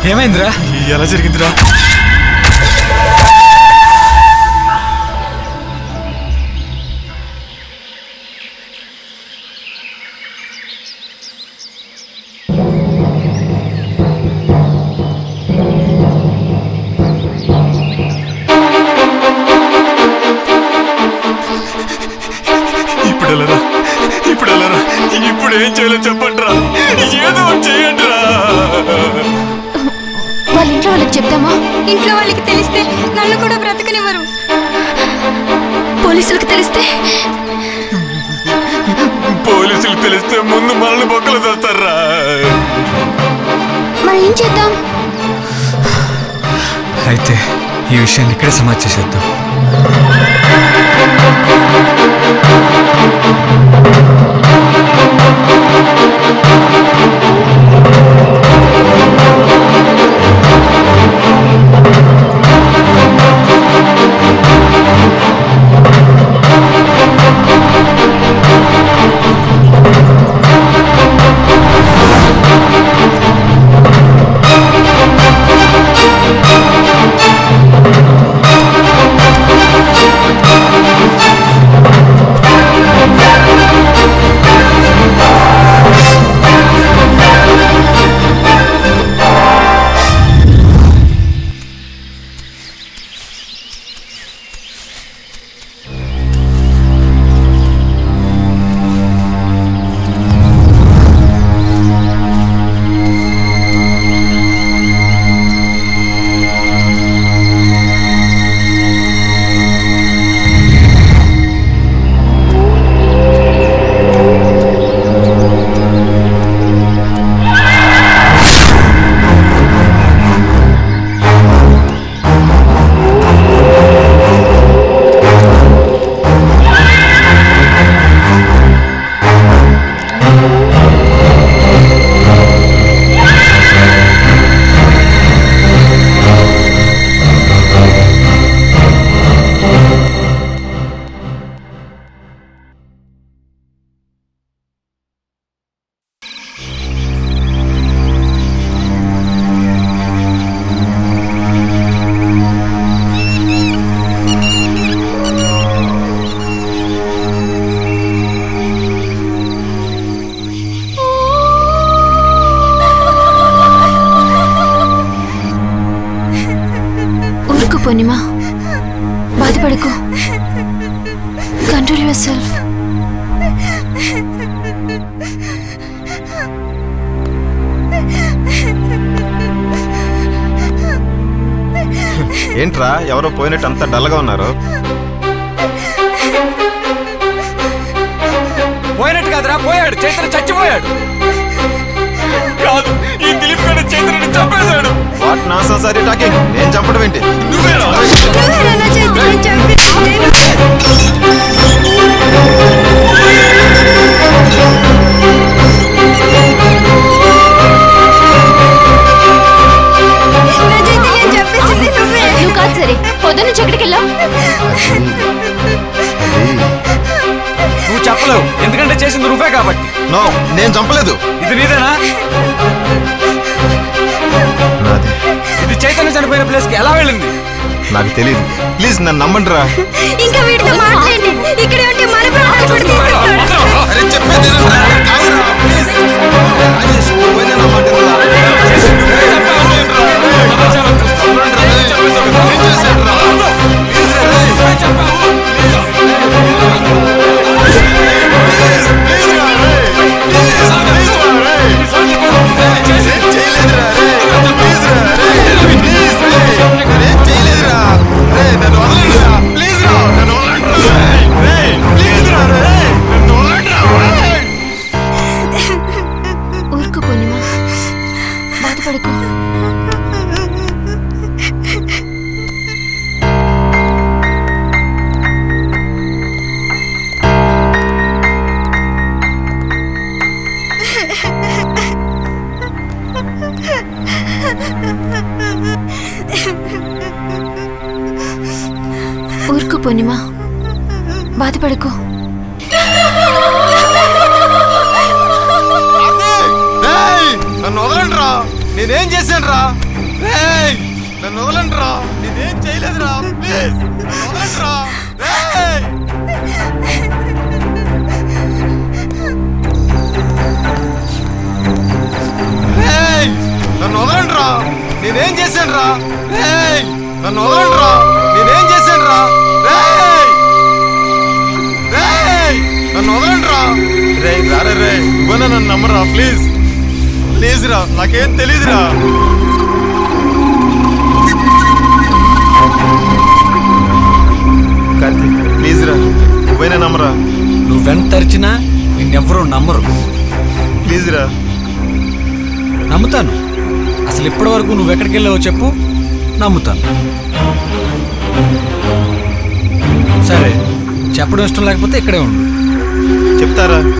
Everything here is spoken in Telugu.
ఏమైందిరా ఎలా జరిగిందిరా ఇప్పుడు వెళ్ళరా ఇప్పుడు వెళ్ళరా ఇప్పుడు ఏం చేయాలో చెప్పండి రా ఏదో ఒకటి చేయండి రా వాళ్ళ ఇంట్లో వాళ్ళకి చెప్తామా ఇంట్లో వాళ్ళకి తెలిస్తే నన్ను కూడా బ్రతకనివ్వరు పోలీసులకు తెలిస్తే పోలీసులు తెలిస్తే ముందు మనల్ని బొక్కలు తెస్తారా మరి ఏం చేద్దాం అయితే ఈ విషయాన్ని ఇక్కడే సమాధి చేసేద్దాం ఊరుకు పూర్ణిమ బాధపడకు కంట్రోల్ యువర్ సెల్ఫ్ ఏంట్రా ఎవరో పోయినట్టు అంత డల్గా ఉన్నారు పోయినట్టు కాదురా పోయాడు చైతన్య చచ్చిపోయాడు కాదు ఈ దిలీప్ గడ చైతన్యని చంపేశాడు వాట్ నా సారీ టాకింగ్ నేను చంపడం ఏంటి నువ్వేరా నువ్వేనా నా చేతిని చంపేసింది? నా చేతిని చంపేసింది నువ్వే నువ్వు కాదు సరే పొద్దున్న నుంచి ఎక్కడికి వెళ్ళావు నువ్వు చెప్పలేవు ఎందుకంటే చేసింది నువ్వే కాబట్టి నో నేను చంపలేదు ఇది నీదేనా నాది ఇది చైతన్య చనిపోయిన ప్లేస్ కి ఎలా వెళ్ళింది నాకు తెలియదు ప్లీజ్ నన్ను నమ్మండి రా ఇంకా వీటితో మాట్లాడండి ఇక్కడ ఉంటే మన ప్రాణాలు కూడా తీసేస్తాడు అరే చెప్పేది వినండిరా. కాదురా, please. రాజేష్, పోయినా నా మాట వినరా? ఏం చేశాడురా? Please రా, రేయ్. Please, please రా, రేయ్. Please, please రా, రేయ్. నేనేం చేయలేదురా, రేయ్. Please రా, రేయ్. Please, రేయ్. నేనేం చేయలేదురా. రేయ్, నన్ను వదలండిరా. Please రా, నన్ను వదలండిరా, రేయ్. రేయ్, please రా, రేయ్. నన్ను వదలండిరా, రేయ్. ఊరుకు పూర్ణిమ బాధపడకు ఊరుకు పూర్ణిమ బాధపడకు రేయ్, నన్ను వదలండిరా నేనేం చేశాను రా నన్ను వదలండి రా నేనేం చేయలేదురా ప్లీజ్ నన్ను వదలండి రా రేయ్! రేయ్! నన్ను వదలండి రా నేనేం చేశాను రా రేయ్! నన్ను వదలండి రా నేనేం చేశాను రా రేయ్! రేయ్! నన్ను వదలండి రా రే రారే రే నువ్వన్నా నన్ను నమ్మరా ప్లీజ్ ప్లీజ్ రా నాకేం తెలీదురా కార్తీక్ ప్లీజ్ రా నువ్వైనా నమ్మరా నువ్వెంత తరిచినా నిన్నెవ్వరూ నమ్మరు ప్లీజ్ రా నమ్ముతాను అసలు ఇప్పటి వరకు నువ్వు ఎక్కడికి వెళ్ళావో చెప్పు నమ్ముతాను సరే చెప్పడం ఇష్టం లేకపోతే ఇక్కడే ఉండు చెప్తారా